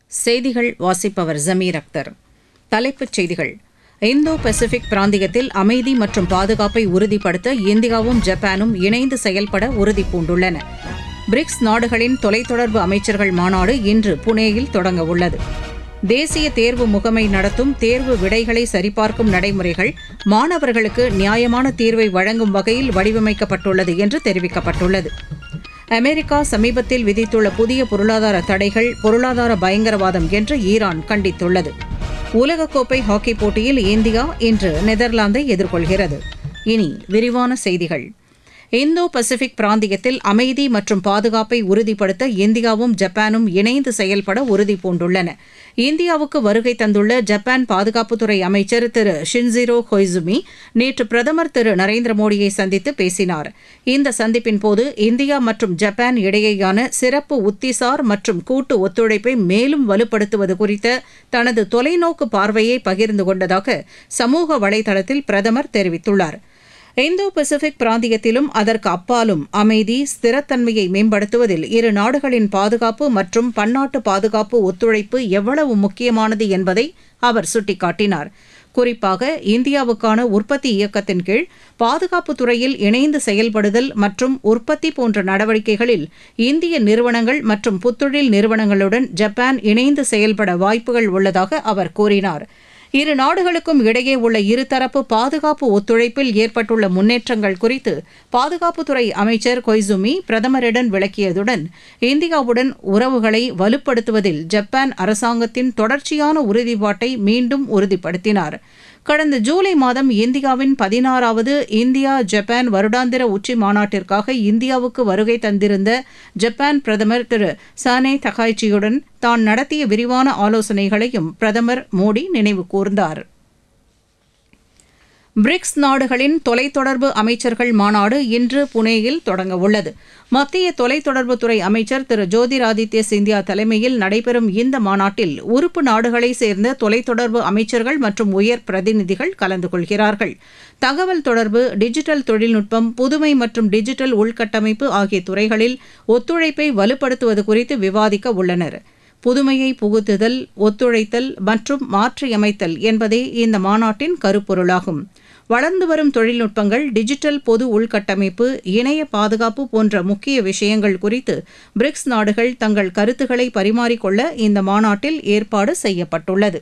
செய்திகள் வாசிப்பவர் ஜமீர் அக்தர் தலைப்புச் செய்திகள் இந்தோ பசிபிக் பிராந்தியத்தில் அமைதி மற்றும் பாதுகாப்பை உறுதிப்படுத்த இந்தியாவும் ஜப்பானும் இணைந்து செயல்பட உறுதிபூண்டுள்ளன பிரிக்ஸ் நாடுகளின் தொலைத்தொடர்பு அமைச்சர்கள் மாநாடு இன்று புனேயில் தொடங்க உள்ளது தேசிய தேர்வு முகமை நடத்தும் தேர்வு விடைகளை சரிபார்க்கும் நடைமுறைகள் மாணவர்களுக்கு நியாயமான தீர்வை வழங்கும் வகையில் வடிவமைக்கப்பட்டுள்ளது என்று தெரிவிக்கப்பட்டுள்ளது அமெரிக்கா சமீபத்தில் விதித்துள்ள புதிய பொருளாதார தடைகள் பொருளாதார பயங்கரவாதம் என்று ஈரான் கண்டித்துள்ளது உலகக்கோப்பை ஹாக்கி போட்டியில் இந்தியா இன்று நெதர்லாந்தை எதிர்கொள்கிறது இனி விரிவான செய்திகள் இந்தோ பசிபிக் பிராந்தியத்தில் அமைதி மற்றும் பாதுகாப்பை உறுதிப்படுத்த இந்தியாவும் ஜப்பானும் இணைந்து செயல்பட உறுதிபூண்டுள்ளன இந்தியாவுக்கு வருகை தந்துள்ள ஜப்பான் பாதுகாப்புத்துறை அமைச்சர் திரு ஷின்சிரோ கொய்சுமி நேற்று பிரதமர் திரு நரேந்திர மோடியை சந்தித்து பேசினார் இந்த சந்திப்பின் போது இந்தியா மற்றும் ஜப்பான் இடையேயான சிறப்பு உத்திசார் மற்றும் கூட்டு ஒத்துழைப்பை மேலும் வலுப்படுத்துவது குறித்த தனது தொலைநோக்கு பார்வையை பகிர்ந்து கொண்டதாக சமூக வலைதளத்தில் பிரதமர் தெரிவித்துள்ளார் இந்தோ பசிபிக் பிராந்தியத்திலும் அதற்கு அப்பாலும் அமைதி ஸ்திரத்தன்மையை மேம்படுத்துவதில் இரு நாடுகளின் பாதுகாப்பு மற்றும் பன்னாட்டு பாதுகாப்பு ஒத்துழைப்பு எவ்வளவு முக்கியமானது என்பதை அவர் சுட்டிக்காட்டினார் குறிப்பாக இந்தியாவுக்கான உற்பத்தி இயக்கத்தின் கீழ் பாதுகாப்பு துறையில் இணைந்து செயல்படுதல் மற்றும் உற்பத்தி போன்ற நடவடிக்கைகளில் இந்திய நிறுவனங்கள் மற்றும் புத்தொழில் நிறுவனங்களுடன் ஜப்பான் இணைந்து செயல்பட வாய்ப்புகள் உள்ளதாக அவர் கூறினார் இரு நாடுகளுக்கும் இடையே உள்ள இருதரப்பு பாதுகாப்பு ஒத்துழைப்பில் ஏற்பட்டுள்ள முன்னேற்றங்கள் குறித்து பாதுகாப்புத்துறை அமைச்சர் கொய்சுமி பிரதமரிடம் விளக்கியதுடன் இந்தியாவுடன் உறவுகளை வலுப்படுத்துவதில் ஜப்பான் அரசாங்கத்தின் தொடர்ச்சியான உறுதிப்பாட்டை மீண்டும் உறுதிப்படுத்தினார் கடந்த ஜூலை மாதம் இந்தியாவின் பதினாறாவது இந்தியா ஜப்பான் வருடாந்திர உச்சி மாநாட்டிற்காக இந்தியாவுக்கு வருகை தந்திருந்த ஜப்பான் பிரதமர் திரு சானே தகாய்ச்சியுடன் தான் நடத்திய விரிவான ஆலோசனைகளையும் பிரதமர் மோடி நினைவு கூர்ந்தார் பிரிக்ஸ் நாடுகளின் தொலைத்தொடர்பு அமைச்சர்கள் மாநாடு இன்று புனேயில் தொடங்க உள்ளது மத்திய தொலைத்தொடர்புத்துறை அமைச்சர் திரு ஜோதிராதித்ய சிந்தியா தலைமையில் நடைபெறும் இந்த மாநாட்டில் உறுப்பு நாடுகளைச் சேர்ந்த தொலைத்தொடர்பு அமைச்சர்கள் மற்றும் உயர் பிரதிநிதிகள் கலந்து கொள்கிறார்கள் தகவல் தொடர்பு டிஜிட்டல் தொழில்நுட்பம் புதுமை மற்றும் டிஜிட்டல் உள்கட்டமைப்பு ஆகிய துறைகளில் ஒத்துழைப்பை வலுப்படுத்துவது குறித்து விவாதிக்க உள்ளனர் புதுமையை புகுத்துதல் ஒத்துழைத்தல் மற்றும் மாற்றியமைத்தல் என்பதே இந்த மாநாட்டின் கருப்பொருளாகும் வளர்ந்து வரும் தொழில்நுட்பங்கள் டிஜிட்டல் பொது உள்கட்டமைப்பு இணைய பாதுகாப்பு போன்ற முக்கிய விஷயங்கள் குறித்து பிரிக்ஸ் நாடுகள் தங்கள் கருத்துக்களை பரிமாறிக்கொள்ள இந்த மாநாட்டில் ஏற்பாடு செய்யப்பட்டுள்ளது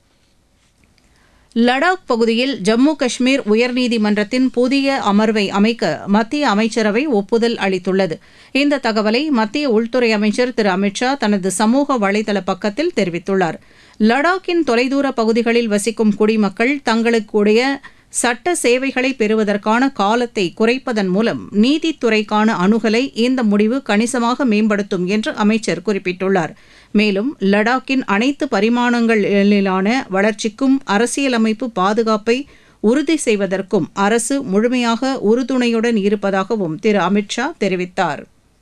லடாக் பகுதியில் ஜம்மு காஷ்மீர் உயர்நீதிமன்றத்தின் புதிய அமர்வை அமைக்க மத்திய அமைச்சரவை ஒப்புதல் அளித்துள்ளது இந்த தகவலை மத்திய உள்துறை அமைச்சர் திரு அமித்ஷா தனது சமூக வலைதள பக்கத்தில் தெரிவித்துள்ளார் லடாக்கின் தொலைதூர பகுதிகளில் வசிக்கும் குடிமக்கள் தங்களுக்குடைய சட்ட சேவைகளை பெறுவதற்கான காலத்தை குறைப்பதன் மூலம் நீதித்துறைக்கான அணுகலை இந்த முடிவு கணிசமாக மேம்படுத்தும் என்று அமைச்சர் குறிப்பிட்டுள்ளார் மேலும் லடாக்கின் அனைத்து பரிமாணங்களிலான வளர்ச்சிக்கும் அரசியலமைப்பு பாதுகாப்பை உறுதி செய்வதற்கும் அரசு முழுமையாக உறுதுணையுடன் இருப்பதாகவும் திரு அமித்ஷா தெரிவித்தார்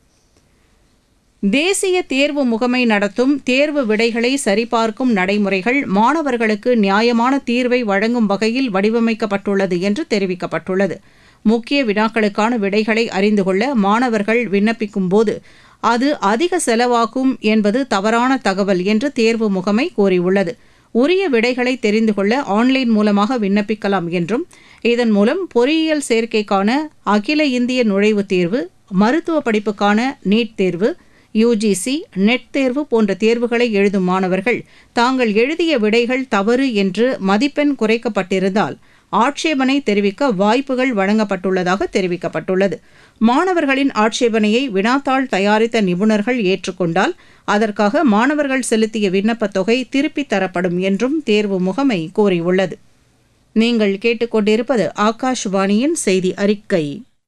தேசிய தேர்வு முகமை நடத்தும் தேர்வு விடைகளை சரிபார்க்கும் நடைமுறைகள் மாணவர்களுக்கு நியாயமான தீர்வை வழங்கும் வகையில் வடிவமைக்கப்பட்டுள்ளது என்று தெரிவிக்கப்பட்டுள்ளது முக்கிய வினாக்களுக்கான விடைகளை அறிந்து கொள்ள மாணவர்கள் விண்ணப்பிக்கும் போது அது அதிக செலவாகும் என்பது தவறான தகவல் என்று தேர்வு முகமை கூறியுள்ளது உரிய விடைகளை தெரிந்து கொள்ள ஆன்லைன் மூலமாக விண்ணப்பிக்கலாம் என்றும் இதன் மூலம் பொறியியல் சேர்க்கைக்கான அகில இந்திய நுழைவுத் தேர்வு மருத்துவ படிப்புக்கான நீட் தேர்வு யுஜிசி நெட் தேர்வு போன்ற தேர்வுகளை எழுதும் மாணவர்கள் தாங்கள் எழுதிய விடைகள் தவறு என்று மதிப்பெண் குறைக்கப்பட்டிருந்தால் ஆட்சேபனை தெரிவிக்க வாய்ப்புகள் வழங்கப்பட்டுள்ளதாக தெரிவிக்கப்பட்டுள்ளது மாணவர்களின் ஆட்சேபனையை வினாத்தாள் தயாரித்த நிபுணர்கள் ஏற்றுக்கொண்டால் அதற்காக மாணவர்கள் செலுத்திய விண்ணப்பத் தொகை திருப்பித் தரப்படும் என்றும் தேர்வு முகமை கூறியுள்ளது நீங்கள் கேட்டுக்கொண்டிருப்பது ஆகாஷ்வாணியின் செய்தி அறிக்கை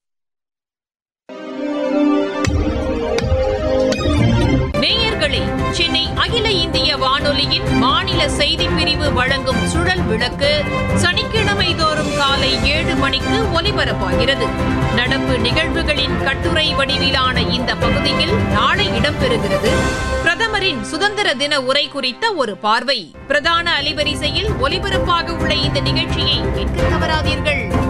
நேயர்களே சென்னை அகில இந்திய வானொலியின் மாநில செய்திப் பிரிவு வழங்கும் சுழல் விளக்கு சனிக்கிழமை தோறும் காலை ஏழு மணிக்கு ஒலிபரப்பாகிறது நடப்பு நிகழ்வுகளின் கட்டுரை வடிவிலான இந்த பகுதியில் நாளை இடம்பெறுகிறது பிரதமரின் சுதந்திர தின உரை குறித்த ஒரு பார்வை பிரதான அலைவரிசையில் ஒலிபரப்பாக உள்ள இந்த நிகழ்ச்சியை கேட்க தவறாதீர்கள்